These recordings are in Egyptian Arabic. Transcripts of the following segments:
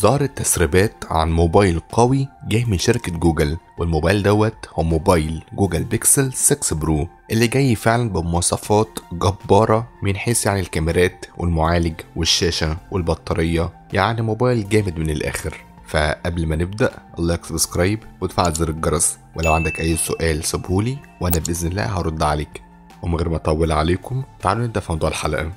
ظهرت تسريبات عن موبايل قوي جاي من شركة جوجل والموبايل دوت هو موبايل جوجل بيكسل 6 برو اللي جاي فعلا بمواصفات جبارة من حيث يعني الكاميرات والمعالج والشاشة والبطارية يعني موبايل جامد من الآخر فقبل ما نبدأ لايك سبسكرايب وتفعل زر الجرس ولو عندك أي سؤال سيبهولي وأنا بإذن الله هرد عليك ومن غير ما أطول عليكم تعالوا نبدأ في موضوع الحلقة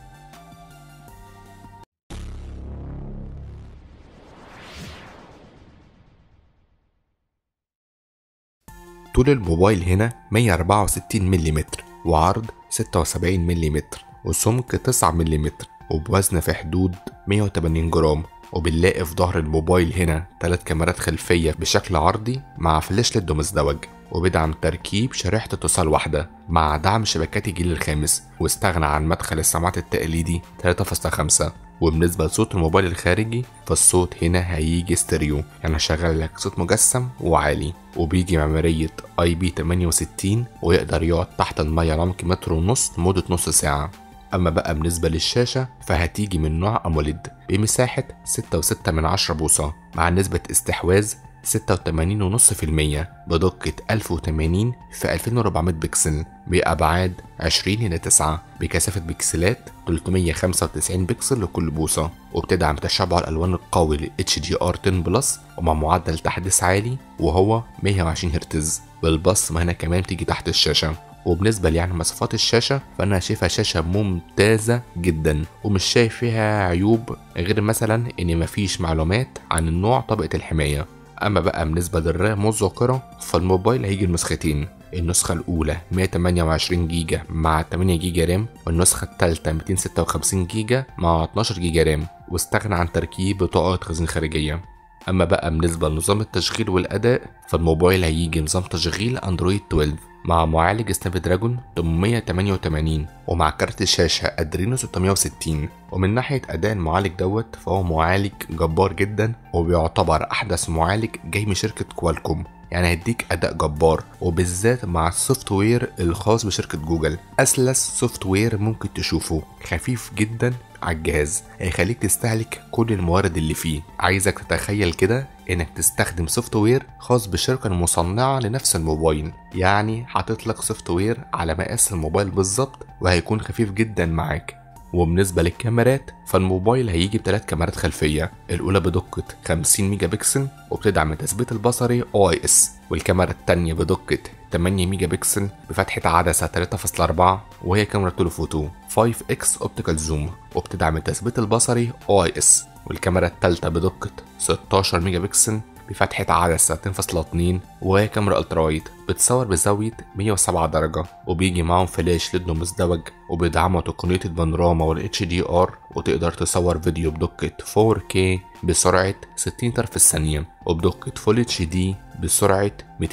طول الموبايل هنا 164 ملم وعرض 76 ملم وسمك 9 ملم وبوزن في حدود 180 جرام وبنلاقي في ظهر الموبايل هنا ثلاث كاميرات خلفية بشكل عرضي مع فلاش ليد مزدوج وبيدعم تركيب شريحة اتصال واحدة مع دعم شبكات الجيل الخامس واستغنى عن مدخل السماعات التقليدي 3.5 وبالنسبة لصوت الموبايل الخارجي فالصوت هنا هيجي ستيريو يعني هشغل لك صوت مجسم وعالي وبيجي معمارية اي بي 68 ويقدر يقعد تحت المية لعمق متر ونص لمدة نص ساعة أما بقى بالنسبة للشاشة فهتيجي من نوع أموليد بمساحة 6.6 من 10 بوصة مع نسبة استحواذ 86.5% بدقة 1080 في 2400 بكسل بأبعاد 20 إلى 9 بكثافة بكسلات 395 بكسل لكل بوصة وبتدعم تشبع الألوان القوي ل HDR10 بلس ومع معدل تحديث عالي وهو 120 هرتز والبصمة هنا كمان تيجي تحت الشاشة وبالنسبة لي يعني مواصفات الشاشة فأنا شايفها شاشة ممتازة جدا ومش شايف فيها عيوب غير مثلا إن مفيش معلومات عن النوع طبقة الحماية أما بقى بالنسبة للرام والذاكرة فالموبايل هيجي النسختين النسخة الأولى 128 جيجا مع 8 جيجا رام والنسخة الثالثة 256 جيجا مع 12 جيجا رام واستغنى عن تركيب بطاقة خزين خارجية أما بقى بالنسبة لنظام التشغيل والأداء فالموبايل هيجي نظام تشغيل أندرويد 12 مع معالج سناب دراجون 888 ومع كارت الشاشة أدرينو 660 ومن ناحية أداء المعالج دوت فهو معالج جبار جدا وبيعتبر أحدث معالج جاي من شركة كوالكوم يعني هيديك اداء جبار وبالذات مع السوفت وير الخاص بشركه جوجل اسلس سوفت وير ممكن تشوفه خفيف جدا على الجهاز هيخليك تستهلك كل الموارد اللي فيه عايزك تتخيل كده انك تستخدم سوفت وير خاص بالشركه المصنعه لنفس الموبايل يعني حاطط لك سوفت وير على مقاس الموبايل بالظبط وهيكون خفيف جدا معاك وبالنسبة للكاميرات فالموبايل هيجي بثلاث كاميرات خلفية الأولى بدقة 50 ميجا بكسل وبتدعم التثبيت البصري OIS والكاميرا التانية بدقة 8 ميجا بكسل بفتحة عدسة 3.4 وهي كاميرا تلوفوتو 5x اوبتيكال زوم وبتدعم التثبيت البصري OIS والكاميرا التالتة بدقة 16 ميجا بكسل بفتحة عدسة 2.2 وهي كاميرا الترا وايد بتصور بزاوية 107 درجة وبيجي معاهم فلاش ليد مزدوج وبيدعموا تقنية البانوراما وال HDR وتقدر تصور فيديو بدقة 4K بسرعة 60 طرف في الثانية وبدقة Full HD بسرعة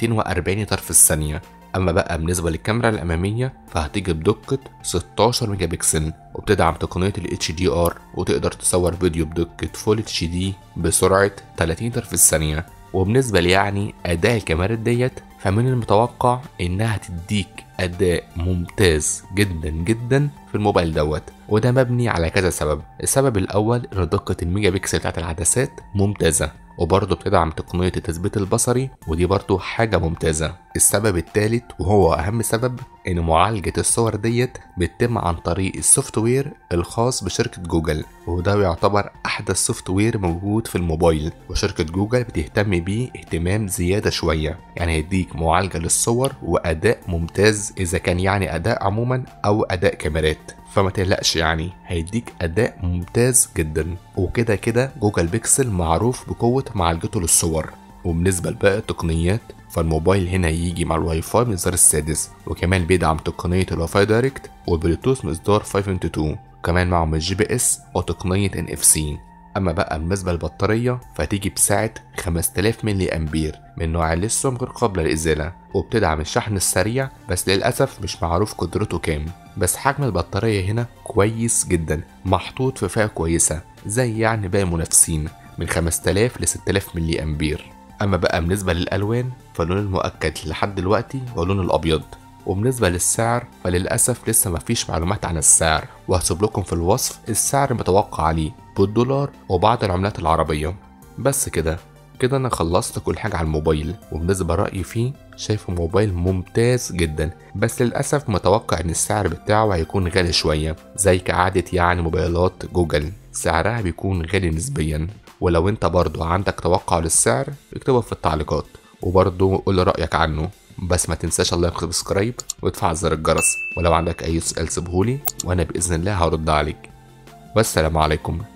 240 طرف في الثانية اما بقى بالنسبه للكاميرا الاماميه فهتيجي بدقه 16 ميجا بكسل وبتدعم تقنيه ال HDR وتقدر تصور فيديو بدقه فول اتش دي بسرعه 30 طرف في الثانيه وبالنسبه لي يعني اداء الكاميرات ديت فمن المتوقع انها تديك اداء ممتاز جدا جدا في الموبايل دوت وده مبني على كذا سبب السبب الاول ان دقه الميجا بكسل بتاعت العدسات ممتازه وبرضه بتدعم تقنية التثبيت البصري ودي برضه حاجة ممتازة السبب الثالث وهو أهم سبب إن معالجة الصور ديت بتتم عن طريق السوفت وير الخاص بشركة جوجل وده يعتبر أحدث سوفت وير موجود في الموبايل وشركة جوجل بتهتم بيه اهتمام زيادة شوية يعني هيديك معالجة للصور وأداء ممتاز إذا كان يعني أداء عموما أو أداء كاميرات فما تقلقش يعني هيديك اداء ممتاز جدا وكده كده جوجل بيكسل معروف بقوه معالجته للصور وبالنسبه لباقي التقنيات فالموبايل هنا يجي مع الواي فاي من الإصدار السادس وكمان بيدعم تقنية الواي فاي دايركت والبلوتوث من إصدار 5.2 وكمان معهم الجي بي اس وتقنية ان اف سي اما بقى بالنسبه للبطاريه فتيجي بسعه 5000 ملي امبير من نوع الليثيوم غير قابله للازاله وبتدعم الشحن السريع بس للاسف مش معروف قدرته كام بس حجم البطاريه هنا كويس جدا محطوط في فئه كويسه زي يعني باقي المنافسين من 5000 ل 6000 ملي امبير اما بقى بالنسبه للالوان فاللون المؤكد لحد دلوقتي هو اللون الابيض وبالنسبة للسعر فللأسف لسه مفيش معلومات عن السعر وهسيب لكم في الوصف السعر المتوقع عليه بالدولار وبعض العملات العربية بس كده كده انا خلصت كل حاجة على الموبايل وبالنسبة رأيي فيه شايفه موبايل ممتاز جدا بس للأسف متوقع ان السعر بتاعه هيكون غالي شوية زي كعادة يعني موبايلات جوجل سعرها بيكون غالي نسبيا ولو انت برضو عندك توقع للسعر اكتبه في التعليقات وبرضو قول رأيك عنه بس ما تنساش اللايك وسبسكرايب وتفعل زر الجرس ولو عندك اي سؤال سيبهولي وانا باذن الله هرد عليك والسلام عليكم